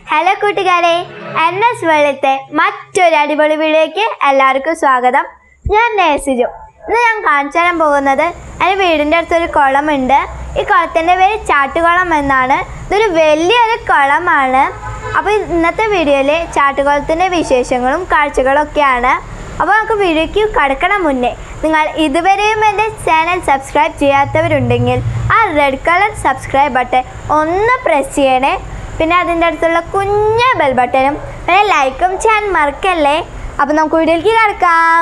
Hello കൂട്ടുകാരെ N S വെള്ളത്തെ മറ്റൊരു അടിപൊളി വീഡിയോയ്ക്ക് എല്ലാവർക്കും സ്വാഗതം ഞാൻ നേസിജു ഇന്ന് ഞാൻ കാണിച്ചു തരാൻ പോകുന്നത് എൻ്റെ വീടിൻ്റെ അടുത്തൊരു കുളമുണ്ട് ഈ കുളത്തിൻ്റെ പേര് ചാട്ടുകുളം എന്നാണ് ഇതൊരു വലിയൊരു കുളമാണ് അപ്പോൾ ഇന്നത്തെ വീഡിയോയിൽ ചാട്ടുകുളത്തിൻ്റെ വിശേഷങ്ങളും കാഴ്ചകളും ഒക്കെയാണ് അപ്പോൾ നമുക്ക് വീഡിയോയ്ക്ക് കടക്കണം മുന്നേ നിങ്ങൾ ഇതുവരെയും എൻ്റെ ചാനൽ സബ്സ്ക്രൈബ് ചെയ്യാത്തവരുണ്ടെങ്കിൽ ആ റെഡ് കളർ സബ്സ്ക്രൈബ് ബട്ടൺ ഒന്ന് പ്രസ് ചെയ്യണേ പിന്നെ അതിൻ്റെ അടുത്തുള്ള കുഞ്ഞ ബെൽ ബട്ടനും പിന്നെ ലൈക്കും ചെയ്യാൻ മറക്കല്ലേ അപ്പോൾ നമുക്ക് വീഡിയോയിലേക്ക് കിടക്കാം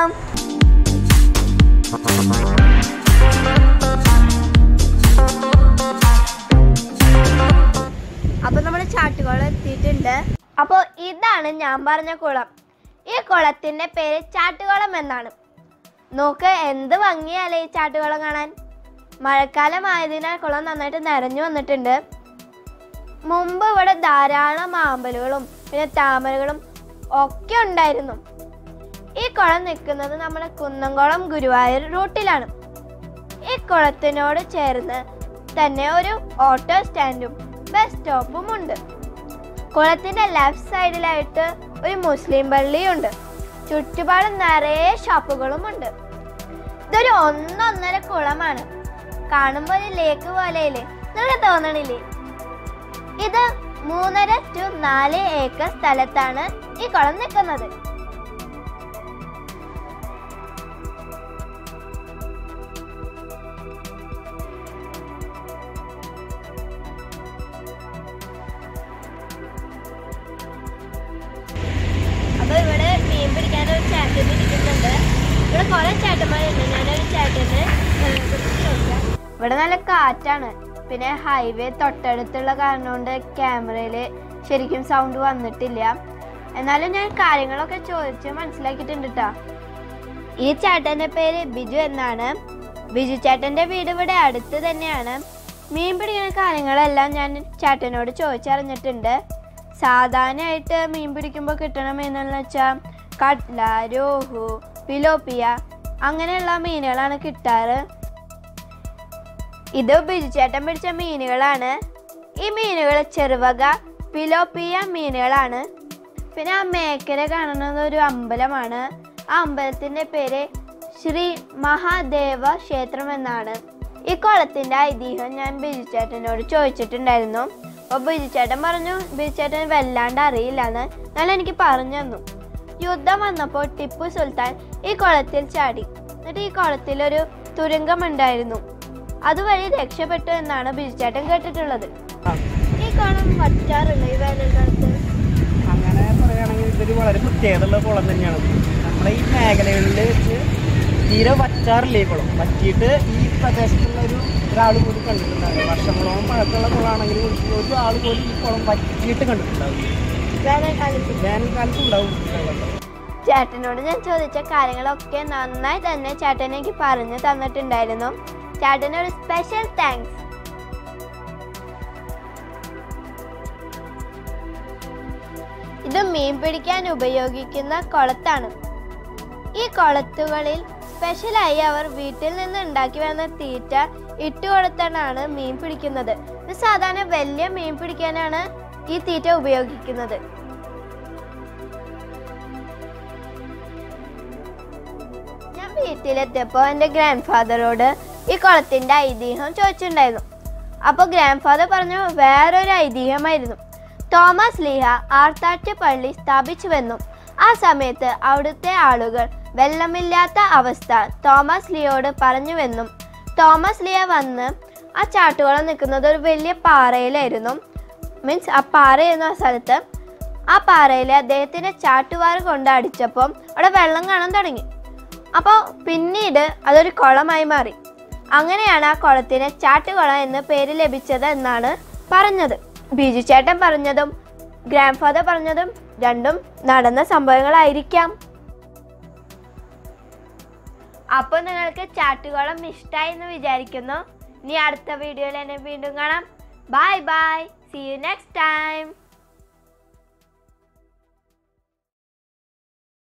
അപ്പോൾ നമ്മൾ ചാട്ടുകുളം എത്തിയിട്ടുണ്ട് അപ്പോൾ ഇതാണ് ഞാൻ പറഞ്ഞ കുളം ഈ കുളത്തിൻ്റെ പേര് ചാട്ടുകുളം എന്നാണ് നോക്ക് എന്ത് ഭംഗിയല്ലേ ഈ ചാട്ടുകുളം കാണാൻ മഴക്കാലം ആയതിനാൽ കുളം നന്നായിട്ട് നിറഞ്ഞു വന്നിട്ടുണ്ട് മുമ്പ് ഇവിടെ ധാരാളം ആമ്പലുകളും പിന്നെ താമരകളും ഒക്കെ ഉണ്ടായിരുന്നു ഈ കുളം നിൽക്കുന്നത് നമ്മുടെ കുന്നംകുളം ഗുരുവായൂർ റൂട്ടിലാണ് ഈ കുളത്തിനോട് ചേർന്ന് തന്നെ ഒരു ഓട്ടോ സ്റ്റാൻഡും ബസ് സ്റ്റോപ്പും ഉണ്ട് കുളത്തിന്റെ ലെഫ്റ്റ് സൈഡിലായിട്ട് ഒരു മുസ്ലിം പള്ളിയുണ്ട് ചുറ്റുപാടും നിറയെ ഷോപ്പുകളും ഉണ്ട് ഇതൊരു ഒന്നൊന്നര കുളമാണ് കാണുമ്പോൾ ഒരു ലേക്ക് പോലെയില്ലേ നിങ്ങൾക്ക് തോന്നണില്ലേ ഇത് മൂന്നര ടു നാല് ഏക്കർ സ്ഥലത്താണ് ഈ കുളം നിൽക്കുന്നത് അപ്പൊ ഇവിടെ മീൻ പിടിക്കാൻ ഒരു ചേട്ടൻ ഇരിക്കുന്നുണ്ട് ഇവിടെ കുറെ ചേട്ടന്മാരുണ്ട് ഞാനൊരു ചേട്ടന് ചോദിക്കാം ഇവിടെ നല്ല കാറ്റാണ് പിന്നെ ഹൈവേ തൊട്ടടുത്തുള്ള കാരണം കൊണ്ട് ക്യാമറയിൽ ശരിക്കും സൗണ്ട് വന്നിട്ടില്ല എന്നാലും ഞാൻ കാര്യങ്ങളൊക്കെ ചോദിച്ച് മനസ്സിലാക്കിയിട്ടുണ്ട് കേട്ടോ ഈ ചേട്ടന്റെ പേര് ബിജു എന്നാണ് ബിജു ചേട്ടന്റെ വീട് ഇവിടെ അടുത്ത് തന്നെയാണ് മീൻ പിടിക്കുന്ന കാര്യങ്ങളെല്ലാം ഞാൻ ചേട്ടനോട് ചോദിച്ചറിഞ്ഞിട്ടുണ്ട് സാധാരണയായിട്ട് മീൻ പിടിക്കുമ്പോൾ കിട്ടണമെന്നു വെച്ചാൽ കട്ല രോഹു പിലോപ്പിയ അങ്ങനെയുള്ള മീനുകളാണ് കിട്ടാറ് ഇത് ബിജു ചേട്ടൻ പിടിച്ച മീനുകളാണ് ഈ മീനുകൾ ചെറുവക പിലോപ്പിയ മീനുകളാണ് പിന്നെ ആ മേക്കര കാണുന്നത് ഒരു അമ്പലമാണ് ആ അമ്പലത്തിന്റെ പേര് ശ്രീ മഹാദേവ ക്ഷേത്രം എന്നാണ് ഈ കുളത്തിന്റെ ഐതിഹ്യം ഞാൻ ബിജു ചേട്ടനോട് ചോദിച്ചിട്ടുണ്ടായിരുന്നു അപ്പോൾ ബിജു ചേട്ടൻ പറഞ്ഞു ബിജു ചേട്ടൻ വല്ലാണ്ട് അറിയില്ലെന്ന് എന്നാൽ എനിക്ക് പറഞ്ഞു തന്നു യുദ്ധം വന്നപ്പോൾ ടിപ്പു സുൽത്താൻ ഈ കുളത്തിൽ ചാടി എന്നിട്ട് ഈ കുളത്തിൽ ഒരു തുരങ്കമുണ്ടായിരുന്നു അതുവഴി രക്ഷപ്പെട്ടു എന്നാണ് ബിജു ചേട്ടൻ കേട്ടിട്ടുള്ളത് ഈ കുളം വറ്റാറില്ല ഈ വേനൽക്കാലത്ത് അങ്ങനെ പറയുകയാണെങ്കിൽ ഇതൊരു വളരെ പ്രത്യേകതയുള്ള കുളം തന്നെയാണ് നമ്മുടെ ഈ മേഖലകളിൽ വെച്ച് തീരെ വറ്റാറില്ല ഈ കുളം വറ്റിയിട്ട് ഈ പ്രദേശത്തുള്ള ഒരു ഒരാൾ പോലും കണ്ടിട്ടുണ്ടാവില്ല വർഷങ്ങളോളം പഴക്കമുള്ള കുളമാണെങ്കിൽ ഒരു ആൾ പോലും ഈ കുളം വറ്റിയിട്ട് കണ്ടിട്ടുണ്ടാവില്ല വേനൽക്കാലത്ത് വേനൽക്കാലത്ത് ഉണ്ടാവും വെള്ളം. ചേട്ടനോട് ഞാൻ ചോദിച്ച കാര്യങ്ങളൊക്കെ നന്നായി തന്നെ ചേട്ടൻ എനിക്ക് പറഞ്ഞു തന്നിട്ടുണ്ടായിരുന്നു ചേട്ടന് ഒരു സ്പെഷ്യൽ താങ്ക്സ് ഇത് മീൻ പിടിക്കാൻ ഉപയോഗിക്കുന്ന കുളത്താണ് ഈ കുളത്തുകളിൽ സ്പെഷ്യലായി അവർ വീട്ടിൽ നിന്ന് ഉണ്ടാക്കി വന്ന തീറ്റ ഇട്ടുകൊടുത്താണ് മീൻ പിടിക്കുന്നത് ഇത് സാധാരണ വലിയ മീൻ പിടിക്കാനാണ് ഈ തീറ്റ ഉപയോഗിക്കുന്നത് ഞാൻ വീട്ടിലെത്തിയപ്പോൾ എൻ്റെ ഗ്രാൻഡ് ഫാദറോട് ഈ കുളത്തിൻ്റെ ഐതിഹ്യം ചോദിച്ചിട്ടുണ്ടായിരുന്നു അപ്പോൾ ഗ്രാൻഡ് ഫാദർ പറഞ്ഞു വേറൊരു ഐതിഹ്യമായിരുന്നു തോമസ് ലീഹ ആർത്താറ്റ് പള്ളി സ്ഥാപിച്ചുവെന്നും ആ സമയത്ത് അവിടുത്തെ ആളുകൾ വെള്ളമില്ലാത്ത അവസ്ഥ തോമസ് ലിയോട് പറഞ്ഞുവെന്നും തോമസ് ലിയ വന്ന് ആ ചാട്ടുകുളം നിൽക്കുന്നത് ഒരു വലിയ പാറയിലായിരുന്നു മീൻസ് ആ പാറയായിരുന്നു ആ സ്ഥലത്ത് ആ പാറയിൽ അദ്ദേഹത്തിൻ്റെ ചാട്ടുവാറ് കൊണ്ട് അടിച്ചപ്പം അവിടെ വെള്ളം കാണാൻ തുടങ്ങി അപ്പോൾ പിന്നീട് അതൊരു കുളമായി മാറി അങ്ങനെയാണ് ആ കുളത്തിന് ചാട്ടുകുളം എന്ന് പേര് ലഭിച്ചത് എന്നാണ് പറഞ്ഞത് ബിജു ചേട്ടൻ പറഞ്ഞതും ഗ്രാൻഡ് ഫാദർ പറഞ്ഞതും രണ്ടും നടന്ന സംഭവങ്ങളായിരിക്കാം അപ്പോൾ നിങ്ങൾക്ക് ചാട്ടുകുളം ഇഷ്ടമായി എന്ന് വിചാരിക്കുന്നു ഇനി അടുത്ത വീഡിയോയിൽ എന്നെ വീണ്ടും കാണാം bye bye see you next time